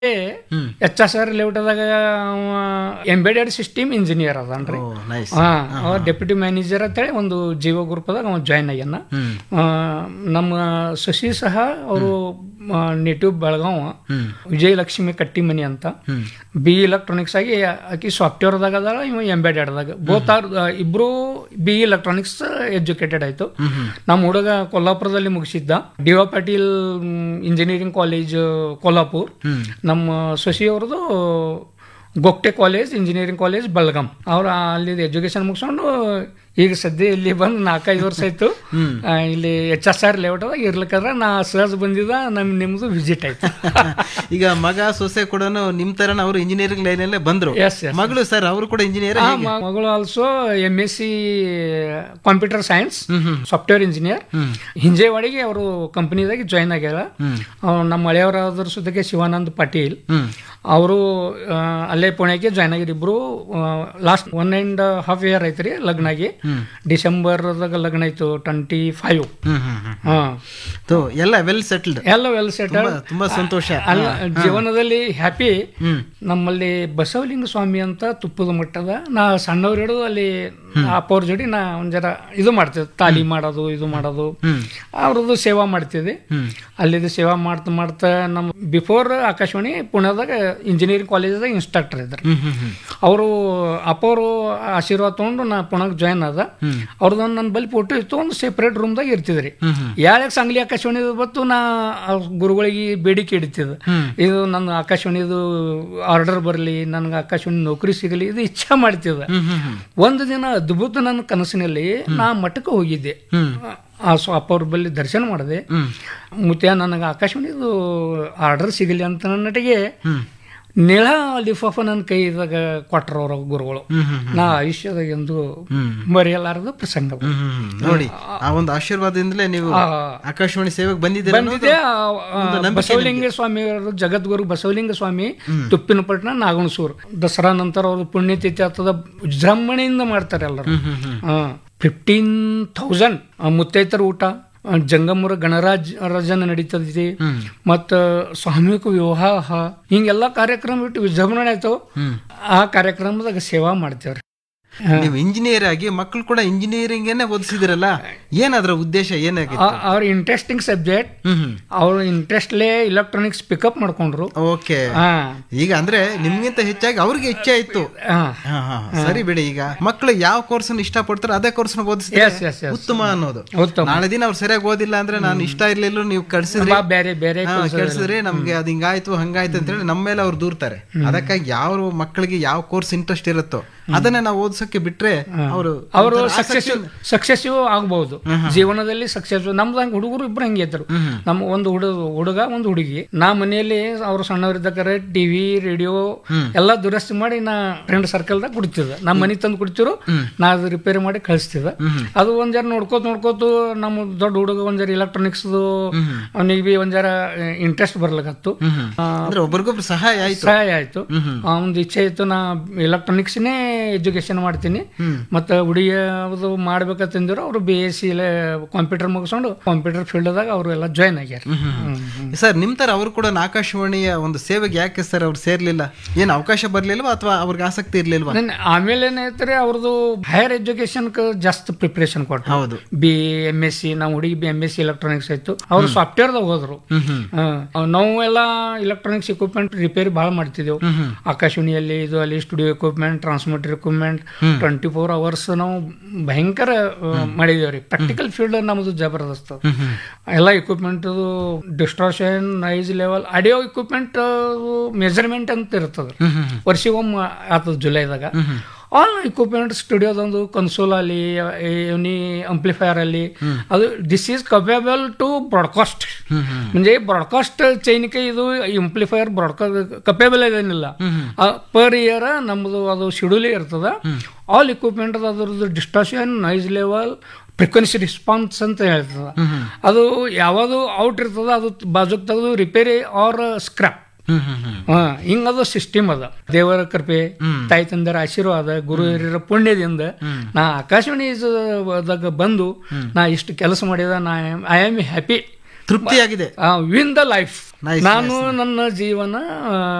H S R ಲೇಔಟದಾಗ embedded system engineer ಅದನ್ರಿ ಓ ನೈಸ್ ಹಾ ಅವ ಡೆಪ್ಯೂಟಿ ಮ್ಯಾನೇಜರ್ ಅಂತೇಳಿ ಒಂದು ಜೀವ ಗ್ರೂಪ್ದಾಗ ಅವ ಜಾಯ್ನ್ ಆಗ್ಯಾನ ಆ, ನಮ್ಮ ಶಶಿ ಸಹ ಅವರು ನೇಟಿವ್ ಬೆಳಗಾವ ವಿಜಯಲಕ್ಷ್ಮಿ ಕಟ್ಟಿಮನಿ ಅಂತ ಬಿ ಎಲೆಕ್ಟ್ರಾನಿಕ್ಸ್ ಆಗಿ ಆಕಿ ಸಾಫ್ಟ್ವೇರ್ದಾಗ ಅದಾಳ ಇವ ಎಂಬೆಡೆಡ್ದಾಗ ಬೋತ್ ಆರ್ ಇಬ್ರು ಬಿ ಇಲೆಕ್ಟ್ರಾನಿಕ್ಸ್ ಎಜುಕೇಟೆಡ್ ಆಯ್ತು ನಮ್ಮ ಹುಡುಗ ಕೊಲ್ಲಾಪುರದಲ್ಲಿ ಮುಗಿಸಿದ್ದ D O Patil engineering college Kolhapur ನಮ್ಮ ಶಶಿ ಅವ್ರದ್ದು Gogte college engineering college Belgaum ಅವ್ರು ಅಲ್ಲಿ ಎಜುಕೇಶನ್ ಮುಗಿಸ್ಕೊಂಡು ಈಗ ಸದ್ಯ ಇಲ್ಲಿ ಬಂದು ನಾಲ್ಕೈದು ವರ್ಷ ಆಯ್ತು ಆ, ಇಲ್ಲಿ ಎಚ್ ಎಸ್ ಆರ್ ಲೇಔಟದಾಗ ಇರ್ಲಿಕ್ಕಂದ್ರೆ ನಾ ಸಹಜ ಬಂದಿದ್ದ ನಮ್ ನಿಮ್ದು ವಿಸಿಟ್ ಆಯ್ತು ಈಗ ಮಗ ಸೊಸೆ ಕೂಡ ನಿಮ್ ತರನ ಅವರು ಇಂಜಿನಿಯರಿಂಗ್ ಲೈನ್ ಅಲ್ಲೇ ಬಂದ್ರು ಎಸ್ ಎಸ್ ಮಗಳು ಸರ್ ಅವರು ಕೂಡ ಇಂಜಿನಿಯರ್ ಆ, ಮ- ಮಗಳು also M S C computer science software engineer ಹಿಂಜೇವಾಡಿಗೆ ಅವರು ಕಂಪನಿದಾಗ ಜಾಯ್ನ್ ಆಗ್ಯಾರ ಅವ್ರು ನಮ್ಮ ಹಳೆಯವರಾದ್ರ ಸುತ್ತಕ್ಕೆ ಶಿವಾನಂದ್ ಪಾಟೀಲ್ ಅವರು ಅಲ್ಲೇ ಪುಣೆಗೆ ಜಾಯ್ನ್ ಆಗಿರಿ ಇಬ್ರು last one and half year ಐತ್ರಿ ಲಗ್ನ ಆಗಿ ಡಿಸೆಂಬರ್ದಾಗ ಲಗ್ನ ಆಯ್ತು ಟ್ವೆಂಟಿ ಫೈವ್ ಹಾ ತೋ ಎಲ್ಲ ವೆಲ್ ಸೆಟಲ್ಡ್ ಎಲ್ಲ ವೆಲ್ ಸೆಟಲ್ ತುಂಬಾ ಸಂತೋಷ ಅಲ್ಲ ಜೀವನದಲ್ಲಿ ಹ್ಯಾಪಿ ನಮ್ಮಲ್ಲಿ ಬಸವಲಿಂಗ ಸ್ವಾಮಿ ಅಂತ ತುಪ್ಪದ ಮಟ್ಟದ ನಾ ಸಣ್ಣವ್ರು ಹಿಡಿದು ಅಲ್ಲಿ ಅಪ್ಪವ್ರ ಜೋಡಿ ನಾ ಒಂದ್ ಜರ ಇದು ಮಾಡ್ತಿದ್ದೆ ತಾಲಿ ಮಾಡೋದು ಇದು ಮಾಡೋದು ಅವ್ರದ್ದು ಸೇವಾ ಮಾಡ್ತಿದ್ದೆ ಅಲ್ಲಿದ್ದು ಸೇವಾ ಮಾಡ್ತಾ ಮಾಡ್ತಾ ನಮ್ಮ ಬಿಫೋರ್ ಆಕಾಶವಾಣಿ ಪುಣೆದಾಗ ಇಂಜಿನಿಯರಿಂಗ್ ಕಾಲೇಜದಾಗ ಇನ್ಸ್ಟ್ರಕ್ಟರ್ ಇದ್ರು ಅವರು ಅಪ್ಪವರು ಆಶೀರ್ವಾದ ತಗೊಂಡು ನಾ ಪುಣೆಗೆ ಜಾಯ್ನ್ ಆದ ಅವ್ರದ್ದೊಂದು ನನ್ನ ಬಳಿ ಫೋಟೋ ಇತ್ತು ಒಂದು ಸೆಪರೇಟ್ ರೂಮ್ದಾಗ ಇರ್ತಿದ್ರಿ ಯಾರ್ಯಾಕೆ ಸಂಗ್ಲಿ ಆಕಾಶವಾಣಿ ಬತ್ತು ನಾ ಆ ಗುರುಗಳಿಗೆ ಬೇಡಿಕೆ ಇಡ್ತಿದ್ದೆ ಇದು ನನ್ನ ಆಕಾಶವಾಣಿದು ಆರ್ಡರ್ ಬರಲಿ ನನಗೆ ಆಕಾಶವಾಣಿ ನೌಕರಿ ಸಿಗಲಿ ಇದು ಇಚ್ಛಾ ಮಾಡ್ತಿದ್ದೆ ಒಂದು ದಿನ ಅದ್ಭುತ ನನ್ನ ಕನಸಿನಲ್ಲಿ ನಾ ಮಠಕ್ಕೆ ಹೋಗಿದ್ದೆ ಆ ಸ್ವಾಪ ಅವ್ರ ಬಳಿ ದರ್ಶನ ಮಾಡಿದೆ ಮುತ್ಯ ನನಗೆ ಆಕಾಶವಾಣಿದು ಆರ್ಡರ್ ಸಿಗಲಿ ಅಂತ ನನ್ನಟಿಗೆ ನಿಳ ಲಿಫಾಫ ನನ್ನ ಕೈದಾಗ ಕೊಟ್ರ ಅವ್ರ ಗುರುಗಳು ನಾ ಆಯುಷ್ಯದಾಗ ಎಂದು ಮರೆಯಲಾರದ ಪ್ರಸಂಗ ನೋಡಿ ಆ ಒಂದು ಆಶೀರ್ವಾದದಿಂದಲೇ ನೀವು ಆ, ಆಕಾಶವಾಣಿ ಸೇವೆಗೆ ಬಂದಿದ್ದೀರ ಬಂದಿದೆ ಆ, ಆ, ಬಸವಲಿಂಗ ಸ್ವಾಮಿ ಅವರು ಜಗದ್ಗುರು ಬಸವಲಿಂಗ ಸ್ವಾಮಿ ತುಪ್ಪಿನಪಟ್ಟಣ ನಾಗಣಸೂರು ದಸರಾ ನಂತರ ಅವರು ಪುಣ್ಯತಿಥಿ ಆಗ್ತದ ವಿಜೃಂಭಣೆಯಿಂದ ಮಾಡ್ತಾರೆ ಎಲ್ಲರೂ ಫಿಫ್ಟೀನ್ ಥೌಸಂಡ್ ಮುತ್ತೈತರ ಊಟ ಆ, ಜಂಗಮರ ಗಣರಾಜ್ ರಾಜನ ನಡೀತದೈತಿ ಮತ್ತ ಸಾಮೂಹಿಕ ವಿವಾಹ ಹಿಂಗೆಲ್ಲ ಕಾರ್ಯಕ್ರಮ ಬಿಟ್ಟು ವಿಜೃಂಭಣೆ ಆಯ್ತು ಆ ಕಾರ್ಯಕ್ರಮದಾಗ ಸೇವಾ ಮಾಡ್ತೇವ್ರಿ ನೀವು ಇಂಜಿನಿಯರ್ ಆಗಿ ಮಕ್ಕಳು ಕೂಡ ಇಂಜಿನಿಯರಿಂಗ್ ಓದಿಸಿದಿರಲ್ಲ ಏನಾದ್ರ ಉದ್ದೇಶ ಏನಾಗಿತ್ತು ಆ- ಅವ್ರ ಇಂಟ್ರೆಸ್ಟಿಂಗ್ ಸಬ್ಜೆಕ್ಟ್ ಅವ್ರ ಇಂಟ್ರೆಸ್ಟ್ಲೇ ಇಲೆಕ್ಟ್ರಾನಿಕ್ಸ್ ಪಿಕಪ್ ಮಾಡ್ಕೊಂಡ್ರು ಓಕೆ ಹಾ ಈಗ ಅಂದ್ರೆ ನಿಮ್ಗಿಂತ ಹೆಚ್ಚಾಗಿ ಅವ್ರಿಗೆ ಇಚ್ಛೆ ಇತ್ತು ಹಾ ಹಾ, ಹಾ, ಸರಿ ಬಿಡಿ ಈಗ ಮಕ್ಕಳು ಯಾವ ಕೋರ್ಸ್ ಇಷ್ಟ ಪಡ್ತಾರೋ ಅದೇ ಕೋರ್ಸ್ ಓದಿಸಿದ್ರೆ ಎಸ್ ಎಸ್ ಎಸ್ ಉತ್ತಮ ಅನ್ನೋದು ಉತ್ತಮ ನಾಳೆ ದಿನ ಅವ್ರು ಸರಿಯಾಗಿ ಓದಿಲ್ಲ ಅಂದ್ರೆ ನಾನು ಇಷ್ಟ ಇರ್ಲಿಲ್ಲ ನೀವು ಕಳ್ಸಿದ್ರಿ ಬಾ ಬೇರೆ ಬೇರೆ ಹಾ, ಕಳ್ಸಿದ್ರಿ ನಮ್ಗೆ ಅದ್ ಹಿಂಗಾಯ್ತು ಹಂಗಾಯ್ತು ಅಂತ ಹೇಳಿ ನಮ್ಮ ಮೇಲೆ ಅವ್ರು ದೂರ್ತಾರೆ ಅದಕ್ಕಾಗಿ ಯಾವ ಮಕ್ಕಳಿಗೆ ಯಾವ ಕೋರ್ಸ್ ಇಂಟ್ರೆಸ್ಟ್ ಇರುತ್ತೋ ಅದನ್ನೇ ನಾವು ಓದ್ಸಕ್ಕೆ ಬಿಟ್ರೆ ಅವರು ಅವರು ಸಕ್ಸಸ್ ಸಕ್ಸೆಸಿವ್ ಆಗ್ಬಹುದು ಜೀವನದಲ್ಲಿ ಸಕ್ಸಸ್ ನಮ್ದು ಹಂಗೆ ಹುಡುಗರು ಇಬ್ರು ಹಂಗೆ ಇದ್ರು ನಮ್ಮ ಒಂದು ಹುಡುಗ ಹುಡುಗ ಒಂದು ಹುಡುಗಿ ನಾ ಮನೆಯಲ್ಲಿ ಅವ್ರು ಸಣ್ಣವರಿದ್ದಕ್ಕಾರೆ ಟಿವಿ ರೇಡಿಯೋ ಎಲ್ಲ ದುರಸ್ತಿ ಮಾಡಿ ನಾ ಫ್ರೆಂಡ್ ಸರ್ಕಲ್ದಾಗ ಕುಡಿತಿದ್ದೆ ನಮ್ಮ ಮನೆ ತಂದು ಕುಡಿತಿರು ನಾ ಅದು ರಿಪೇರಿ ಮಾಡಿ ಕಳಿಸ್ತಿದ್ದೆ ಅದು ಒಂದ್ ಜರ ನೋಡ್ಕೋತ ನೋಡ್ಕೋತ ನಮ್ಮ ದೊಡ್ಡ ಹುಡುಗ ಒಂದ್ ಜರ ಎಲೆಕ್ಟ್ರಾನಿಕ್ಸ್ ಅವನಿಗೆ ಬಿ ಒಂದ್ ಜರ ಇಂಟ್ರೆಸ್ಟ್ ಬರ್ಲಿಕತ್ತು ಆ, ಅಂದ್ರೆ ಒಬ್ರಿಗೊಬ್ರು ಸಹಾಯ ಆಯ್ತು ಸಹಾಯ ಆಯ್ತು ಒಂದು ಇಚ್ಛೆ ಇತ್ತು ನಾ ಎಲೆಕ್ಟ್ರಾನಿಕ್ಸ್ನೇ ಎಜುಕೇಶನ್ ಮಾಡ್ತೀನಿ ಮತ್ತೆ ಹುಡುಗಿ ಅದು ಮಾಡ್ಬೇಕಂತಂದಿರು ಅವರು ಬಿ ಎಸ್ ಸಿ ಕಂಪ್ಯೂಟರ್ ಮುಗಿಸ್ಕೊಂಡು ಕಂಪ್ಯೂಟರ್ ಫೀಲ್ಡ್ದಾಗ ಅವರು ಎಲ್ಲ ಜಾಯ್ನ್ ಆಗ್ಯಾರ ಸರ್ ನಿಮ್ ತರ ಅವರು ಕೂಡ ಆಕಾಶವಾಣಿಯ ಒಂದು ಸೇವೆಗೆ ಯಾಕೆ ಸರ್ ಅವ್ರು ಸೇರ್ಲಿಲ್ಲ ಏನ್ ಅವಕಾಶ ಬರ್ಲಿಲ್ವಾ ಅಥವಾ ಅವ್ರಿಗೆ ಆಸಕ್ತಿ ಇರ್ಲಿಲ್ವಾ ದೆನ್ ಆಮೇಲೆ ಏನೈತ್ರಿ ಅವ್ರದ್ದು ಹೈಯರ್ ಎಜುಕೇಶನ್ ಜಾಸ್ತಿ ಪ್ರಿಪರೇಷನ್ ಕೊಟ್ರು ಹೌದು ಬಿ ಎಮ್ ಎಸ್ ಸಿ ನಾವು ಹುಡುಗಿ B M S C electronics ಆಯ್ತು ಅವ್ರು ಸಾಫ್ಟ್ವೇರ್ದಾಗ ಹೋದ್ರು ಹಾ. ನಾವು ಎಲ್ಲ ಇಲೆಕ್ಟ್ರಾನಿಕ್ಸ್ ಇಕ್ವಿಪ್ಮೆಂಟ್ ರಿಪೇರಿ ಭಾಳ ಮಾಡ್ತಿದ್ದೆವು ಆಕಾಶವಾಣಿಯಲ್ಲಿ ಇದು ಅಲ್ಲಿ studio equipment transmitter equipment twenty four hours ನಾವು ಭಯಂಕರ ಮಾಡಿದೇವ್ರಿ ಪ್ರಾಕ್ಟಿಕಲ್ ಫೀಲ್ಡ್ ನಮ್ದು ಜಬರ್ದಸ್ತ್ ಅದು. ಎಲ್ಲ equipment distortion noise level audio equipment measurement ಅಂತ ಇರ್ತದೆ ವರ್ಷಿಗೊಮ್ಮೆ ಆತದ ಜುಲೈದಾಗ ಆಲ್ ಇಕ್ವಿಪ್ಮೆಂಟ್ ಸ್ಟುಡಿಯೋದೊಂದು ಕನ್ಸೋಲ್ ಅಲ್ಲಿ ಎನಿ ಅಂಪ್ಲಿಫೈಯರ್ ಅಲ್ಲಿ ಅದು this is capable to broadcast म्हणजे ಬ್ರಾಡ್ಕಾಸ್ಟ್ ಚೈನಿಕೆ ಇದು ಇಂಪ್ಲಿಫೈಯರ್ ಬ್ರಾಡ್ಕಾಸ್ಟ್ ಕಪೇಬಲ್ ಇದೇನಿಲ್ಲ ಪರ್ ಇಯರ್ ನಮ್ಮದು ಅದು ಶೆಡ್ಯೂಲೇ ಇರ್ತದ ಆಲ್ ಇಕ್ವಿಪ್ಮೆಂಟ್ ಅದ್ರದ್ದು distortion noise level frequency response ಅಂತ ಹೇಳ್ತದ ಅದು ಯಾವುದು ಔಟ್ ಇರ್ತದ ಅದು ಬಾಜುಕ್ ತೆಗೆದು ರಿಪೇರಿ ಆರ್ ಸ್ಕ್ರಾಪ್ ಹಾ ಹಿಂಗದು ಸಿಸ್ಟಮ್ ಅದ ದೇವರ ಕೃಪೆ ತಾಯಿ ತಂದರ ಆಶೀರ್ವಾದ ಗುರು ಹಿರಿಯರ ಪುಣ್ಯದಿಂದ ನಾ ಆಕಾಶವಾಣಿ ದಾಗ ಬಂದು ನಾ ಇಷ್ಟು ಕೆಲಸ ಮಾಡಿದ ನಾ ಐ ಆಮ್ ಹ್ಯಾಪಿ ತೃಪ್ತಿಯಾಗಿದೆ ವಿನ್ ದ ಲೈಫ್ Nice, ನಾನು ನನ್ನ ಜೀವನ ಆ,